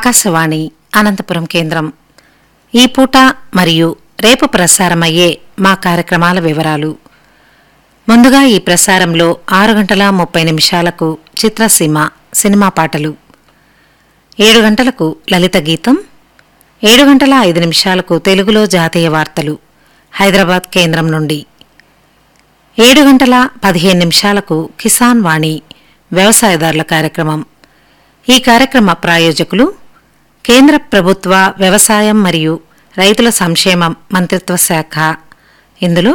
ఆకాశవాణి అనంతపురం కేంద్రం ఈ పూట మరియు రేపు ప్రసారమయ్యే మా కార్యక్రమాల వివరాలు ముందుగా ఈ ప్రసారంలో ఆరు గంటల ముప్పై నిమిషాలకు చిత్రసీమ సినిమా పాటలు ఏడు గంటలకు లలిత గీతం ఏడు గంటల ఐదు నిమిషాలకు తెలుగులో జాతీయ వార్తలు హైదరాబాద్ కేంద్రం నుండి ఏడు గంటల పదిహేను నిమిషాలకు కిసాన్ వాణి వ్యవసాయదారుల కార్యక్రమం ఈ కార్యక్రమ ప్రాయోజకులు కేంద్ర ప్రభుత్వ వ్యవసాయం మరియు రైతుల సంక్షేమం మంత్రిత్వ శాఖ ఇందులో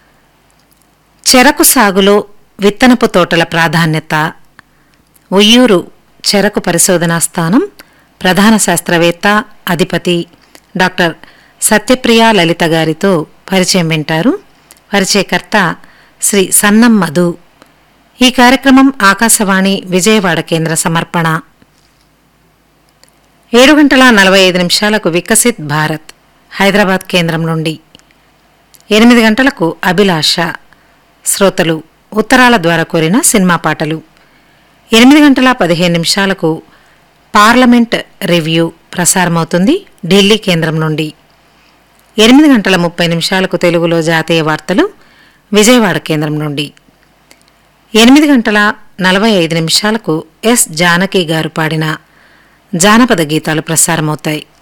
చెరకు సాగులో విత్తనపు తోటల ప్రాధాన్యత ఉయ్యూరు చెరకు పరిశోధనా స్థానం ప్రధాన శాస్త్రవేత్త అధిపతి డాక్టర్ సత్యప్రియ లలిత గారితో పరిచయం వింటారు పరిచయకర్త శ్రీ సన్నం మధు ఈ కార్యక్రమం ఆకాశవాణి విజయవాడ కేంద్ర సమర్పణ ఏడు గంటల నలభై ఐదు నిమిషాలకు వికసిత్ భారత్ హైదరాబాద్ కేంద్రం నుండి ఎనిమిది గంటలకు అభిలాష శ్రోతలు ఉత్తరాల ద్వారా కోరిన సినిమా పాటలు ఎనిమిది గంటల పదిహేను నిమిషాలకు పార్లమెంట్ రివ్యూ ప్రసారమవుతుంది ఢిల్లీ కేంద్రం నుండి ఎనిమిది గంటల ముప్పై నిమిషాలకు తెలుగులో జాతీయ వార్తలు విజయవాడ కేంద్రం నుండి ఎనిమిది గంటల నలభై ఐదు నిమిషాలకు ఎస్ జానకి గారు పాడిన జానపద గీతాలు ప్రసారమవుతాయి